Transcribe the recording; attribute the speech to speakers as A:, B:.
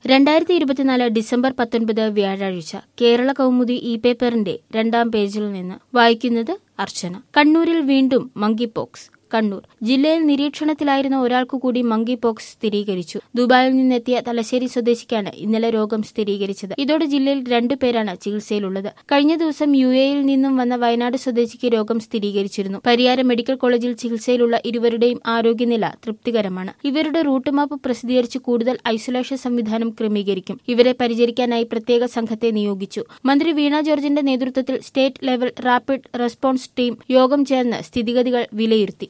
A: രണ്ടായിരത്തി ഇരുപത്തിനാല് ഡിസംബർ പത്തൊൻപത് വ്യാഴാഴ്ച കേരള കൗമുദി ഇ പേപ്പറിന്റെ രണ്ടാം പേജിൽ നിന്ന് വായിക്കുന്നത് അർച്ചന കണ്ണൂരിൽ വീണ്ടും മങ്കി പോക്സ് കണ്ണൂർ ജില്ലയിൽ നിരീക്ഷണത്തിലായിരുന്ന ഒരാൾക്കു കൂടി മങ്കി പോക്സ് സ്ഥിരീകരിച്ചു ദുബായിൽ നിന്നെത്തിയ തലശ്ശേരി സ്വദേശിക്കാണ് ഇന്നലെ രോഗം സ്ഥിരീകരിച്ചത് ഇതോടെ ജില്ലയിൽ രണ്ടു പേരാണ് ചികിത്സയിലുള്ളത് കഴിഞ്ഞ ദിവസം യു എയിൽ നിന്നും വന്ന വയനാട് സ്വദേശിക്ക് രോഗം സ്ഥിരീകരിച്ചിരുന്നു പരിയാരം മെഡിക്കൽ കോളേജിൽ ചികിത്സയിലുള്ള ഇരുവരുടെയും ആരോഗ്യനില തൃപ്തികരമാണ് ഇവരുടെ റൂട്ട് മാപ്പ് പ്രസിദ്ധീകരിച്ച് കൂടുതൽ ഐസൊലേഷൻ സംവിധാനം ക്രമീകരിക്കും ഇവരെ പരിചരിക്കാനായി പ്രത്യേക സംഘത്തെ നിയോഗിച്ചു മന്ത്രി വീണ ജോർജിന്റെ നേതൃത്വത്തിൽ state level rapid response team യോഗം ചേർന്ന് സ്ഥിതിഗതികൾ വിലയിരുത്തി